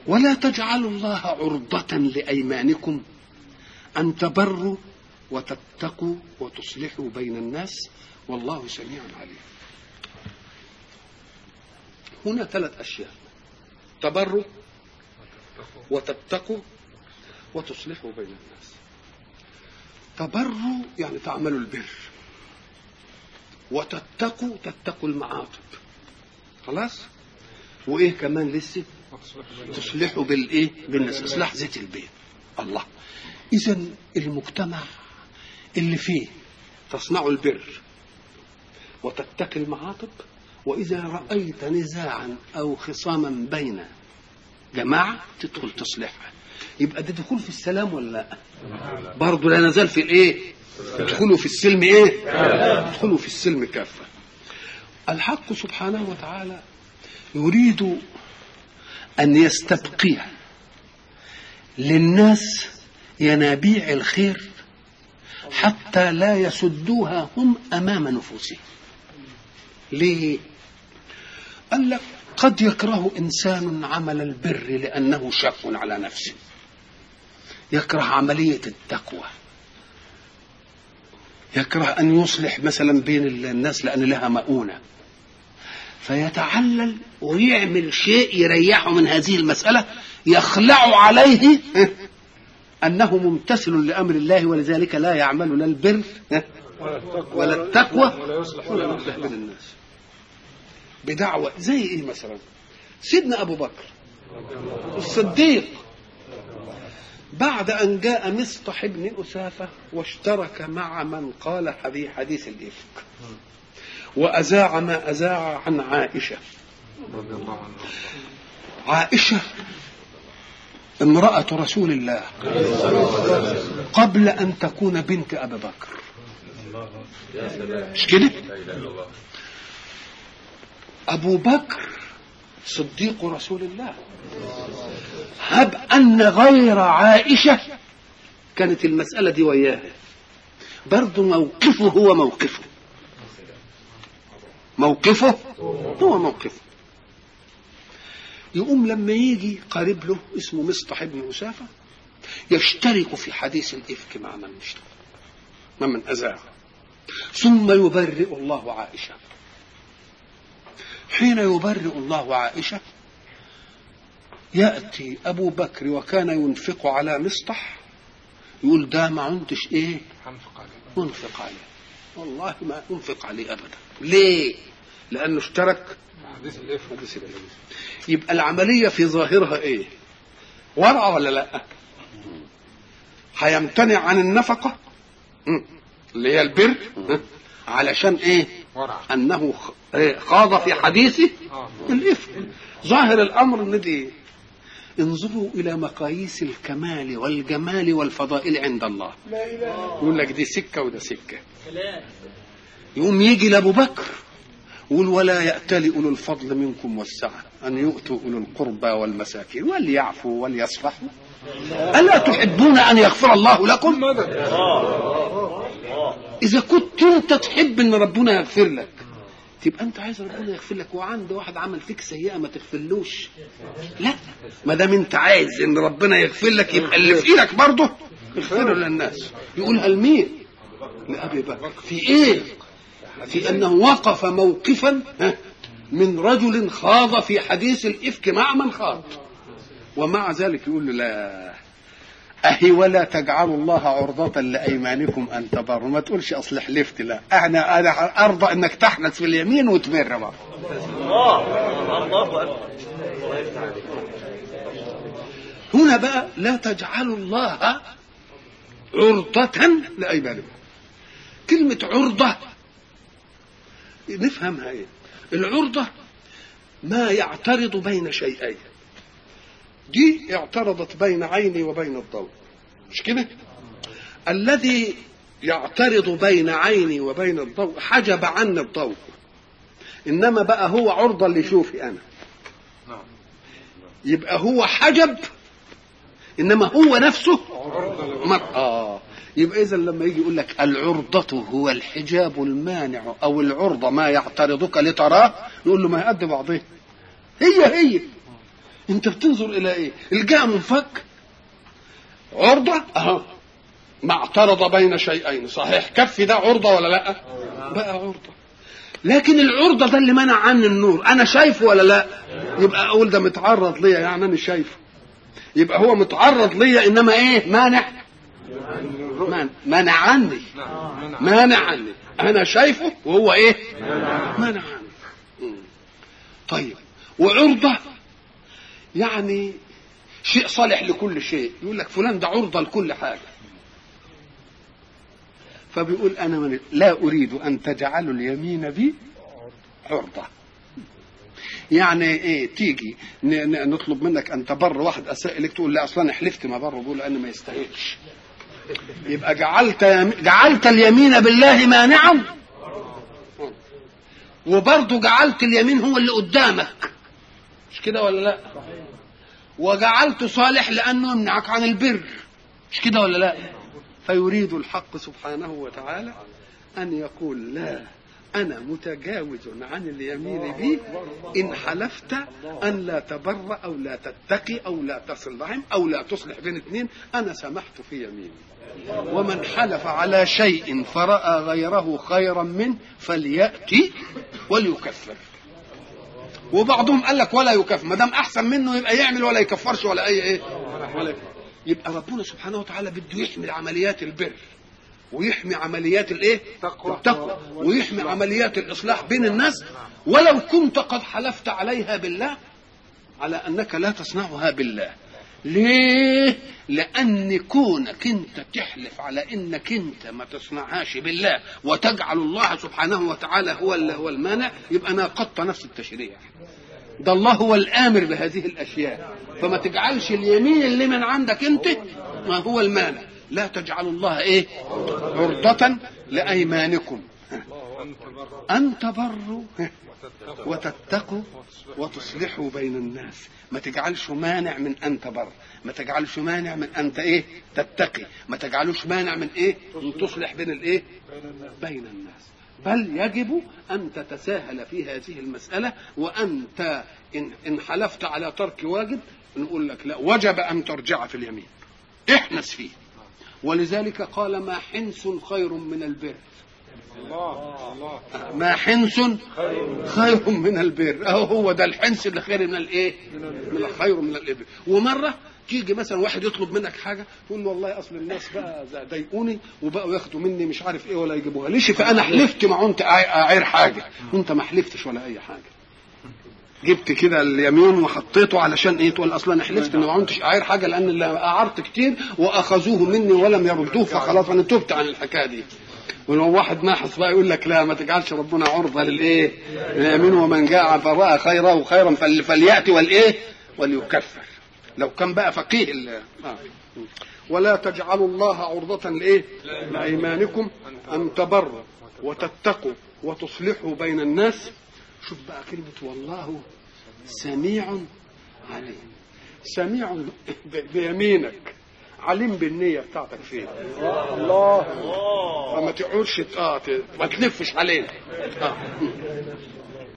ولا تجعلوا الله عرضة لأيمانكم أن تبروا وتتقوا وتصلحوا بين الناس والله سميع عليم هنا ثلاث أشياء تبروا وتتقوا وتصلحوا بين الناس تبروا يعني تعملوا البر وتتقوا تتقوا المعاطب خلاص وايه كمان لسه تصلحوا بالايه بالناس اصلاح ذات البيت الله اذا المجتمع اللي فيه تصنع البر وتتقي المعاطب واذا رايت نزاعا او خصاما بين جماعه تدخل تصلحها يبقى ده دخول في السلام ولا لا برضه لا نزال في الايه ادخلوا في السلم ايه ادخلوا في السلم كافه الحق سبحانه وتعالى يريد ان يستبقي للناس ينابيع الخير حتى لا يسدوها هم امام نفوسهم ليه قال لك قد يكره انسان عمل البر لانه شاق على نفسه يكره عمليه التقوى يكره ان يصلح مثلا بين الناس لان لها مؤونه فيتعلل ويعمل شيء يريحه من هذه المساله يخلع عليه انه ممتثل لامر الله ولذلك لا يعمل لا البر ولا التقوى ولا يصلح بين الناس بدعوة زي ايه مثلا سيدنا ابو بكر الصديق بعد ان جاء مصطح بن اسافه واشترك مع من قال في حديث الافك واذاع ما اذاع عن عائشه رضي الله عنه عائشه امراه رسول الله قبل ان تكون بنت ابي بكر مش كده أبو بكر صديق رسول الله هب أن غير عائشة كانت المسألة دي وياها برضه موقفه هو موقفه موقفه هو موقفه يقوم لما يجي قريب له اسمه مصطح بن أسافة يشترك في حديث الإفك مع من اشترك مع من أذاه ثم يبرئ الله عائشة حين يبرئ الله عائشة يأتي أبو بكر وكان ينفق على مصطح يقول ده ما عندش إيه هنفق عليه ينفق عليه والله ما ينفق عليه أبدا ليه لأنه اشترك حديث الإفك حديث الإفك. يبقى العملية في ظاهرها إيه ورع ولا لا هيمتنع عن النفقة م. اللي هي البر م. علشان إيه ورع انه خ- إيه؟ خاض في حديثه اه الإفك ظاهر الامر ان دي انظروا الى مقاييس الكمال والجمال والفضائل عند الله يقول لك دي سكه وده سكه يقوم يجي لابو بكر يقول ولا يأتل أولو الفضل منكم والسعة أن يؤتوا أولو القربى والمساكين وليعفوا وليصفحوا ألا تحبون أن يغفر الله لكم إذا كنت أنت تحب أن ربنا يغفر لك تبقى أنت عايز ربنا يغفر لك وعند واحد عمل فيك سيئة ما تغفرلوش لا ما دام أنت عايز أن ربنا يغفر لك يبقى اللي في إيدك برضه اغفره للناس يقولها لمين؟ لأبي بكر في إيه؟ في أنه وقف موقفا ها، من رجل خاض في حديث الإفك مع من خاض ومع ذلك يقول له لا أهي ولا تجعلوا الله عرضة لأيمانكم أن تبروا ما تقولش أصل حلفت لا أنا أنا أرضى أنك تحنث في اليمين وتبر بقى هنا بقى لا تجعلوا الله عرضة لأيمانكم كلمة عرضة نفهمها ايه العرضة ما يعترض بين شيئين دي اعترضت بين عيني وبين الضوء مش كده الذي يعترض بين عيني وبين الضوء حجب عني الضوء انما بقى هو عرضة لشوفي انا نعم يبقى هو حجب انما هو نفسه عرضة مر... اه يبقى اذا لما يجي يقول لك العرضة هو الحجاب المانع او العرضة ما يعترضك لتراه نقول له ما هي قد بعضها هي هي انت بتنظر الى ايه الجاء منفك عرضة اهو ما اعترض بين شيئين صحيح كف ده عرضة ولا لا بقى عرضة لكن العرضة ده اللي منع عني النور انا شايفه ولا لا يبقى اقول ده متعرض ليا يعني انا شايفه يبقى هو متعرض ليا انما ايه مانع مانع, مانع عني مانع عني انا شايفه وهو ايه مانع عني مم. طيب وعرضة يعني شيء صالح لكل شيء يقول لك فلان ده عرضة لكل حاجة فبيقول أنا من لا أريد أن تجعلوا اليمين بي عرضة يعني ايه تيجي ن- ن- نطلب منك ان تبر واحد اساء اليك تقول لا اصلا انا حلفت ما بره بقول انا ما يستاهلش يبقى جعلت يم- جعلت اليمين بالله مانعا وبرضه جعلت اليمين هو اللي قدامك مش كده ولا لا وجعلت صالح لانه يمنعك عن البر مش كده ولا لا فيريد الحق سبحانه وتعالى ان يقول لا انا متجاوز عن اليمين بي ان حلفت ان لا تبر او لا تتقي او لا تصل رحم او لا تصلح بين اثنين انا سمحت في يميني ومن حلف على شيء فراى غيره خيرا منه فلياتي وليكفر وبعضهم قال لك ولا يكفر ما دام احسن منه يبقى يعمل ولا يكفرش ولا اي ايه ولا يكفر. يبقى ربنا سبحانه وتعالى بده يحمي عمليات البر ويحمي عمليات الايه تقوى. التقوى ويحمي عمليات الاصلاح بين الناس ولو كنت قد حلفت عليها بالله على انك لا تصنعها بالله ليه لان كونك انت تحلف على انك انت ما تصنعهاش بالله وتجعل الله سبحانه وتعالى هو ال- هو المانع يبقى ناقضت نفس التشريع ده الله هو الامر بهذه الاشياء فما تجعلش اليمين اللي من عندك انت ما هو المانع لا تجعلوا الله ايه عرضة لايمانكم ان تبروا وتتقوا وتصلحوا بين الناس ما تجعلش مانع من ان تبر ما تجعلش مانع من ان ت- ايه تتقي ما تجعلوش مانع من ايه من تصلح بين الايه بين الناس بل يجب ان تتساهل في هذه المساله وانت ان ان حلفت على ترك واجب نقول لك لا وجب ان ترجع في اليمين احنس فيه ولذلك قال ما حنس خير من البر الله الله ما حنس خير من البر اهو هو ده الحنس اللي خير من الايه من الخير من الابر ومره تيجي مثلا واحد يطلب منك حاجه تقول له والله اصل الناس بقى ضايقوني وبقوا ياخدوا مني مش عارف ايه ولا يجيبوها ليش فانا حلفت ما كنت اعير حاجه وانت ما حلفتش ولا اي حاجه جبت كده اليمين وحطيته علشان ايه تقول اصلا انا حلفت ان ما كنتش اعير حاجه لان اللي اعرت كتير واخذوه مني ولم يردوه فخلاص انا تبت عن الحكايه دي ولو واحد ناحص بقى يقول لك لا ما تجعلش ربنا عرضه للايه؟ لليمين ومن جاء فراى خيره خيرا فل- فلياتي والايه؟ وليكفر. لو كان بقى فقيه ال- آه. ولا تجعلوا الله عرضة لايه؟ لايمانكم ان تبروا وتتقوا وتصلحوا بين الناس. شوف بقى كلمة والله سميع عليم. سميع ب- بيمينك عليم بالنية بتاعتك فين الله فما تقعدش ت- اه ت- ما تلفش علينا آه.